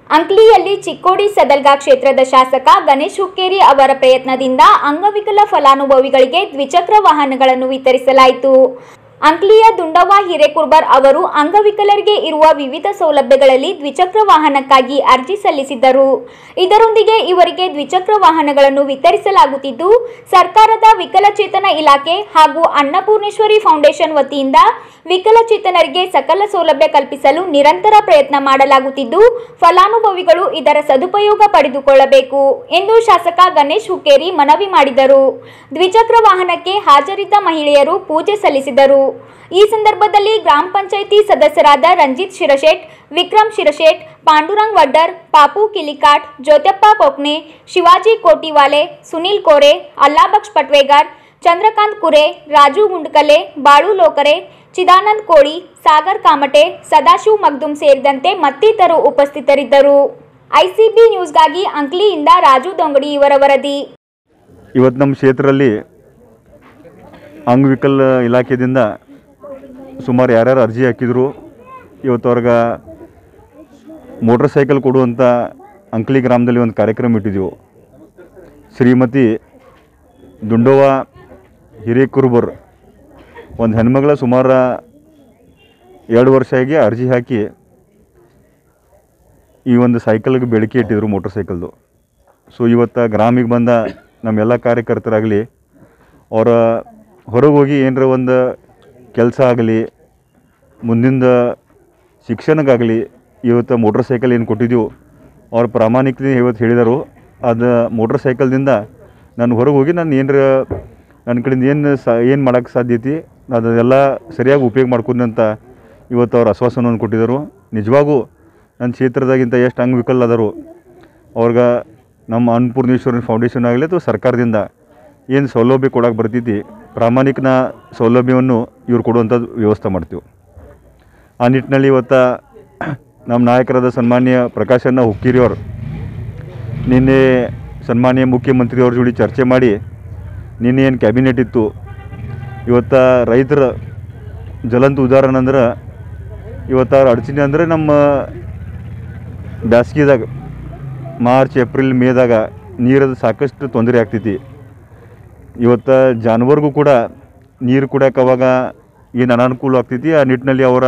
ಅಂಕ್ಲಿಯಲ್ಲಿ ಚಿಕ್ಕೋಡಿ ಸದಲ್ಗಾ ಕ್ಷೇತ್ರದ ಶಾಸಕ ಗಣೇಶ್ ಹುಕ್ಕೇರಿ ಅವರ ಪ್ರಯತ್ನದಿಂದ ಅಂಗವಿಕಲ ಫಲಾನುಭವಿಗಳಿಗೆ ದ್ವಿಚಕ್ರ ವಾಹನಗಳನ್ನು ವಿತರಿಸಲಾಯಿತು ಅಂಕ್ಲಿಯ ದುಂಡವ್ವ ಹಿರೇಕುರ್ಬರ್ ಅವರು ಅಂಗವಿಕಲರಿಗೆ ಇರುವ ವಿವಿಧ ಸೌಲಭ್ಯಗಳಲ್ಲಿ ದ್ವಿಚಕ್ರ ವಾಹನಕ್ಕಾಗಿ ಅರ್ಜಿ ಸಲ್ಲಿಸಿದ್ದರು ಇದರೊಂದಿಗೆ ಇವರಿಗೆ ದ್ವಿಚಕ್ರ ವಾಹನಗಳನ್ನು ವಿತರಿಸಲಾಗುತ್ತಿದ್ದು ಸರ್ಕಾರದ ವಿಕಲಚೇತನ ಇಲಾಖೆ ಹಾಗೂ ಅನ್ನಪೂರ್ಣೇಶ್ವರಿ ಫೌಂಡೇಶನ್ ವತಿಯಿಂದ ವಿಕಲಚೇತನರಿಗೆ ಸಕಲ ಸೌಲಭ್ಯ ಕಲ್ಪಿಸಲು ನಿರಂತರ ಪ್ರಯತ್ನ ಮಾಡಲಾಗುತ್ತಿದ್ದು ಫಲಾನುಭವಿಗಳು ಇದರ ಸದುಪಯೋಗ ಪಡೆದುಕೊಳ್ಳಬೇಕು ಎಂದು ಶಾಸಕ ಗಣೇಶ್ ಹುಕ್ಕೇರಿ ಮನವಿ ಮಾಡಿದರು ದ್ವಿಚಕ್ರ ವಾಹನಕ್ಕೆ ಹಾಜರಿದ್ದ ಮಹಿಳೆಯರು ಪೂಜೆ ಸಲ್ಲಿಸಿದರು ಈ ಸಂದರ್ಭದಲ್ಲಿ ಗ್ರಾಮ ಪಂಚಾಯಿತಿ ಸದಸ್ಯರಾದ ರಂಜಿತ್ ಶಿರಶೇಟ್ ವಿಕ್ರಮ್ ಶಿರಶೇಟ್ ಪಾಂಡುರಂಗ್ ವಡ್ಡರ್ ಪಾಪು ಕಿಲಿಕಾಟ್ ಜ್ಯೋತ್ಯಪ್ಪ ಕೊಕ್ನೆ ಶಿವಾಜಿ ಕೋಟಿವಾಲೆ ಸುನಿಲ್ ಕೋರೆ ಅಲ್ಲಾಬಕ್ಷ್ ಪಟ್ವೇಗಾರ್ ಚಂದ್ರಕಾಂತ್ ಕುರೆ ರಾಜು ಗುಂಡ್ಕಲೆ ಬಾಳು ಲೋಕರೆ ಚಿದಾನಂದ್ ಕೋಳಿ ಸಾಗರ್ ಕಾಮಟೆ ಸದಾಶಿವ್ ಮಗ್ದುಮ್ ಸೇರಿದಂತೆ ಮತ್ತಿತರರು ಉಪಸ್ಥಿತರಿದ್ದರು ಐಸಿಬಿ ನ್ಯೂಸ್ಗಾಗಿ ಅಂಕ್ಲಿಯಿಂದ ರಾಜು ದೊಂಗಡಿ ಇವರ ವರದಿ ಇವತ್ತು ನಮ್ಮ ಕ್ಷೇತ್ರದಲ್ಲಿ ಅಂಗವಿಕಲ ಇಲಾಖೆಯಿಂದ ಸುಮಾರು ಯಾರ್ಯಾರು ಅರ್ಜಿ ಹಾಕಿದ್ರು ಇವತ್ತು ಅವ್ರಿಗೆ ಮೋಟ್ರ್ ಸೈಕಲ್ ಕೊಡುವಂಥ ಅಂಕ್ಲಿ ಗ್ರಾಮದಲ್ಲಿ ಒಂದು ಕಾರ್ಯಕ್ರಮ ಇಟ್ಟಿದ್ದೆವು ಶ್ರೀಮತಿ ದುಂಡೋವ ಹಿರೇಕುರುಬರ್ ಒಂದು ಹೆಣ್ಮಗಳ ಸುಮಾರು ಎರಡು ವರ್ಷ ಆಗಿ ಅರ್ಜಿ ಹಾಕಿ ಈ ಒಂದು ಸೈಕಲ್ಗೆ ಬೇಡಿಕೆ ಇಟ್ಟಿದ್ರು ಮೋಟ್ರ್ ಸೈಕಲ್ದು ಸೊ ಇವತ್ತು ಗ್ರಾಮಿಗೆ ಬಂದ ನಮ್ಮೆಲ್ಲ ಕಾರ್ಯಕರ್ತರಾಗಲಿ ಅವರ ಹೊರಗೆ ಹೋಗಿ ಏನರ ಒಂದು ಕೆಲಸ ಆಗಲಿ ಮುಂದಿಂದ ಶಿಕ್ಷಣಕ್ಕಾಗಲಿ ಇವತ್ತು ಮೋಟ್ರ್ ಸೈಕಲ್ ಏನು ಕೊಟ್ಟಿದ್ದೀವಿ ಅವ್ರ ಪ್ರಾಮಾಣಿಕತೆ ಇವತ್ತು ಹೇಳಿದರು ಅದು ಮೋಟ್ರ್ ಸೈಕಲ್ದಿಂದ ನಾನು ಹೊರಗೆ ಹೋಗಿ ನಾನು ಏನರ ನನ್ನ ಕಡೆಯಿಂದ ಏನು ಸ ಏನು ಮಾಡೋಕ್ಕೆ ಸಾಧ್ಯತೆ ಅದೆಲ್ಲ ಸರಿಯಾಗಿ ಉಪಯೋಗ ಮಾಡ್ಕೊಂಡು ಅಂತ ಇವತ್ತು ಅವ್ರು ಆಶ್ವಾಸನವನ್ನು ಕೊಟ್ಟಿದ್ದರು ನಿಜವಾಗೂ ನನ್ನ ಕ್ಷೇತ್ರದಾಗಿಂತ ಎಷ್ಟು ಅಂಗವಿಕಲ ಅದಾರು ಅವ್ರಿಗೆ ನಮ್ಮ ಅನ್ನಪೂರ್ಣೇಶ್ವರಿ ಫೌಂಡೇಶನ್ ಆಗಲಿ ಅಥವಾ ಸರ್ಕಾರದಿಂದ ಏನು ಸೌಲಭ್ಯ ಕೊಡೋಕೆ ಬರ್ತೈತಿ ಪ್ರಾಮಾಣಿಕನ ಸೌಲಭ್ಯವನ್ನು ಇವ್ರು ಕೊಡುವಂಥ ವ್ಯವಸ್ಥೆ ಮಾಡ್ತೀವಿ ಆ ನಿಟ್ಟಿನಲ್ಲಿ ಇವತ್ತು ನಮ್ಮ ನಾಯಕರಾದ ಸನ್ಮಾನ್ಯ ಪ್ರಕಾಶಣ್ಣ ಹುಕ್ಕೇರಿ ಅವರು ನಿನ್ನೆ ಸನ್ಮಾನ್ಯ ಮುಖ್ಯಮಂತ್ರಿಯವ್ರ ಜೋಡಿ ಚರ್ಚೆ ಮಾಡಿ ನಿನ್ನೆ ಏನು ಕ್ಯಾಬಿನೆಟ್ ಇತ್ತು ಇವತ್ತು ರೈತರ ಜ್ವಲಂತ ಉದಾಹರಣೆ ಅಂದ್ರೆ ಇವತ್ತು ಅವ್ರ ಅಡಚಣೆ ಅಂದರೆ ನಮ್ಮ ಬ್ಯಾಸ್ಗಿದಾಗ ಮಾರ್ಚ್ ಏಪ್ರಿಲ್ ಮೇದಾಗ ನೀರದು ಸಾಕಷ್ಟು ತೊಂದರೆ ಆಗ್ತೈತಿ ಇವತ್ತು ಜಾನುವಾರಿಗೂ ಕೂಡ ನೀರು ಕುಡಿಯೋಕೆ ಅವಾಗ ಏನು ಅನಾನುಕೂಲ ಆಗ್ತೈತಿ ಆ ನಿಟ್ಟಿನಲ್ಲಿ ಅವರ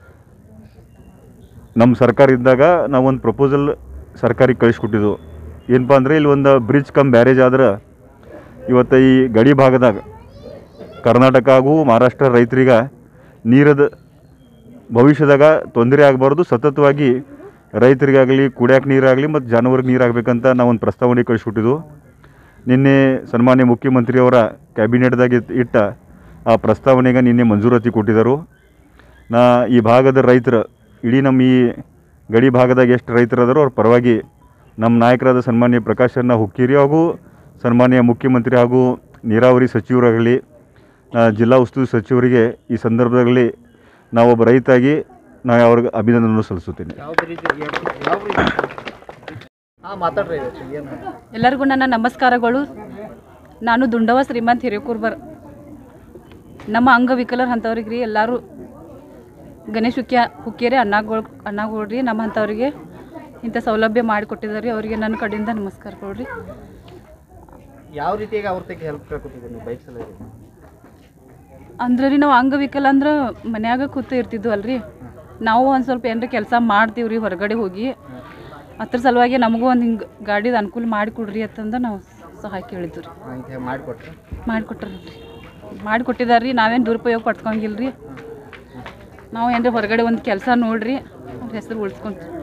ನಮ್ಮ ಸರ್ಕಾರ ಇದ್ದಾಗ ನಾವೊಂದು ಪ್ರಪೋಸಲ್ ಸರ್ಕಾರಿಗೆ ಕಳಿಸ್ಕೊಟ್ಟಿದ್ದು ಏನಪ್ಪ ಅಂದರೆ ಇಲ್ಲಿ ಒಂದು ಬ್ರಿಡ್ಜ್ ಕಮ್ ಬ್ಯಾರೇಜ್ ಆದ್ರೆ ಇವತ್ತು ಈ ಗಡಿ ಭಾಗದಾಗ ಕರ್ನಾಟಕ ಹಾಗೂ ಮಹಾರಾಷ್ಟ್ರ ರೈತರಿಗೆ ನೀರದ ಭವಿಷ್ಯದಾಗ ತೊಂದರೆ ಆಗಬಾರ್ದು ಸತತವಾಗಿ ರೈತರಿಗಾಗಲಿ ಕುಡಿಯೋಕೆ ನೀರಾಗಲಿ ಮತ್ತು ಜಾನುವಾರಿಗೆ ನೀರಾಗಬೇಕಂತ ನಾವು ಒಂದು ಪ್ರಸ್ತಾವನೆ ಕಳಿಸ್ಕೊಟ್ಟಿದ್ದು ನಿನ್ನೆ ಸನ್ಮಾನ್ಯ ಮುಖ್ಯಮಂತ್ರಿಯವರ ಕ್ಯಾಬಿನೆಟ್ದಾಗ ಇಟ್- ಇಟ್ಟ ಆ ಪ್ರಸ್ತಾವನೆಗೆ ನಿನ್ನೆ ಮಂಜೂರಾತಿ ಕೊಟ್ಟಿದ್ದರು ನಾ ಈ ಭಾಗದ ರೈತರ ಇಡೀ ನಮ್ಮ ಈ ಗಡಿ ಭಾಗದಾಗ ಎಷ್ಟು ರೈತರು ಅದಾರೋ ಅವ್ರ ಪರವಾಗಿ ನಮ್ಮ ನಾಯಕರಾದ ಸನ್ಮಾನ್ಯ ಪ್ರಕಾಶಣ್ಣ ಹುಕ್ಕೇರಿ ಹಾಗೂ ಸನ್ಮಾನ್ಯ ಮುಖ್ಯಮಂತ್ರಿ ಹಾಗೂ ನೀರಾವರಿ ಸಚಿವರಾಗಲಿ ಆ, ಜಿಲ್ಲಾ ಉಸ್ತುವಾರಿ ಸಚಿವರಿಗೆ ಈ ಸಂದರ್ಭದಲ್ಲಿ ನಾವೊಬ್ಬ ರೈತಾಗಿ ನಾವು ಅವ್ರಿಗೆ ಅಭಿನಂದನೆ ಸಲ್ಲಿಸುತ್ತೇನೆ ಯಾವ ರೀತಿ ಯಾವ ರೀತಿ ಹಾಂ ಮಾತಾಡ್ರಿ ಇವತ್ತು ಏನು ಎಲ್ಲರಿಗೂ ನನ್ನ ನಮಸ್ಕಾರಗಳು ನಾನು ದುಂಡವ ಶ್ರೀಮಂತ್ ಹಿರೇಕೂರ್ಬರ್ ನಮ್ಮ ಅಂಗವಿಕಲರು ಅಂಥವ್ರಿಗೆ ರೀ ಎಲ್ಲರೂ ಗಣೇಶ್ ಹುಕ್ಯ ಹುಕ್ಕೇರಿ ಅಣ್ಣಗಳು ಅಣ್ಣಗಳ್ರಿ ನಮ್ಮ ಅಂಥವ್ರಿಗೆ ಇಂಥ ಸೌಲಭ್ಯ ಮಾಡಿಕೊಟ್ಟಿದ್ದಾರೆ ರೀ ಅವರಿಗೆ ನನ್ನ ಕಡೆಯಿಂದ ನಮಸ್ಕಾರಗಳು ರೀ ಯಾವ ರೀತಿಯಾಗಿ ಅವ್ರ ತೆಗೆ ಹೆಲ್ಪ್ ಕೇಳ್ಕೊತಿದ್ದೀರಿ ನೀವು ಬೈಕ್ ಸಲ ಅಂದ್ರೆ ರೀ ನಾವು ಅಂಗವಿಕಲ ಅಂದ್ರೆ ಮನ್ಯಾಗ ಕೂತು ಇರ್ತಿದ್ವು ಅಲ್ರಿ ನಾವು ಒಂದು ಸ್ವಲ್ಪ ಏನಾರ ಕೆಲಸ ಮಾಡ್ತೀವಿ ರೀ ಹೊರಗಡೆ ಹೋಗಿ ಅದ್ರ ಸಲುವಾಗಿ ನಮಗೂ ಒಂದು ಹಿಂಗೆ ಗಾಡಿದ ಅನುಕೂಲ ಮಾಡಿಕೊಡ್ರಿ ಅಂತಂದು ನಾವು ಸಹಾಯ ಕೇಳಿದ್ವಿ ರೀ ಇಂಥ ಮಾಡಿಕೊಟ್ರೆ ಮಾಡಿಕೊಟ್ರಲ್ರಿ ಮಾಡಿಕೊಟ್ಟಿದ್ದಾರೆ ರೀ ನಾವೇನು ದುರುಪಯೋಗ ಪಡ್ಕೊಂಗಿಲ್ಲ ರೀ ನಾವು ಏನ್ರಿ ಹೊರಗಡೆ ಒಂದು ಕೆಲಸ ನೋಡ್ರಿ ಅವ್ರ ಹೆಸರು ಉಳಿಸ್ಕೊಂತೀವಿ